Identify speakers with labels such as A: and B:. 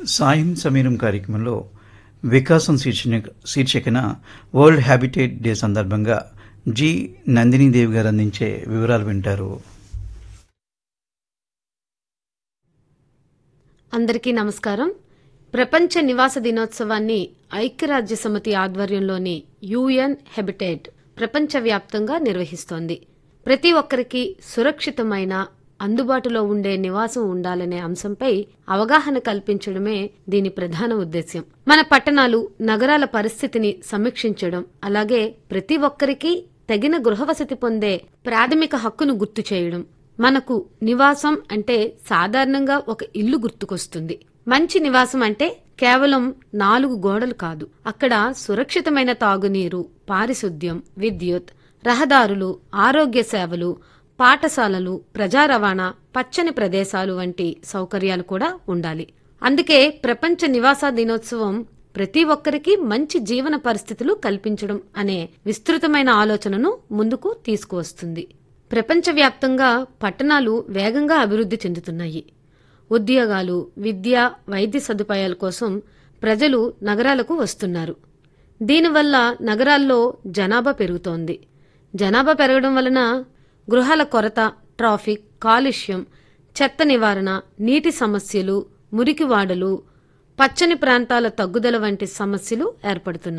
A: సాయం సమీరం కార్యక్రమంలో వికాసం శీర్షిక శీర్షికన వరల్డ్ హ్యాబిటేట్ డే సందర్భంగా జి నందినీదేవి గారు అందించే వివరాలు వింటారు
B: అందరికీ నమస్కారం ప్రపంచ నివాస దినోత్సవాన్ని ఐక్యరాజ్య సమితి ఆధ్వర్యంలోని యుఎన్ హెబిటేట్ ప్రపంచవ్యాప్తంగా నిర్వహిస్తోంది ప్రతి ఒక్కరికి సురక్షితమైన అందుబాటులో ఉండే నివాసం ఉండాలనే అంశంపై అవగాహన కల్పించడమే దీని ప్రధాన ఉద్దేశ్యం మన పట్టణాలు నగరాల పరిస్థితిని సమీక్షించడం అలాగే ప్రతి ఒక్కరికి తగిన గృహవసతి పొందే ప్రాథమిక హక్కును గుర్తు చేయడం మనకు నివాసం అంటే సాధారణంగా ఒక ఇల్లు గుర్తుకొస్తుంది మంచి నివాసం అంటే కేవలం నాలుగు గోడలు కాదు అక్కడ సురక్షితమైన తాగునీరు పారిశుద్ధ్యం విద్యుత్ రహదారులు ఆరోగ్య సేవలు పాఠశాలలు ప్రజా రవాణా పచ్చని ప్రదేశాలు వంటి సౌకర్యాలు కూడా ఉండాలి అందుకే ప్రపంచ నివాస దినోత్సవం ప్రతి ఒక్కరికి మంచి జీవన పరిస్థితులు కల్పించడం అనే విస్తృతమైన ఆలోచనను ముందుకు తీసుకువస్తుంది ప్రపంచవ్యాప్తంగా పట్టణాలు వేగంగా అభివృద్ధి చెందుతున్నాయి ఉద్యోగాలు విద్య వైద్య సదుపాయాల కోసం ప్రజలు నగరాలకు వస్తున్నారు దీనివల్ల నగరాల్లో జనాభా పెరుగుతోంది జనాభా పెరగడం వలన గృహాల కొరత ట్రాఫిక్ కాలుష్యం చెత్త నివారణ నీటి సమస్యలు మురికివాడలు పచ్చని ప్రాంతాల తగ్గుదల వంటి సమస్యలు ఏర్పడుతున్నాయి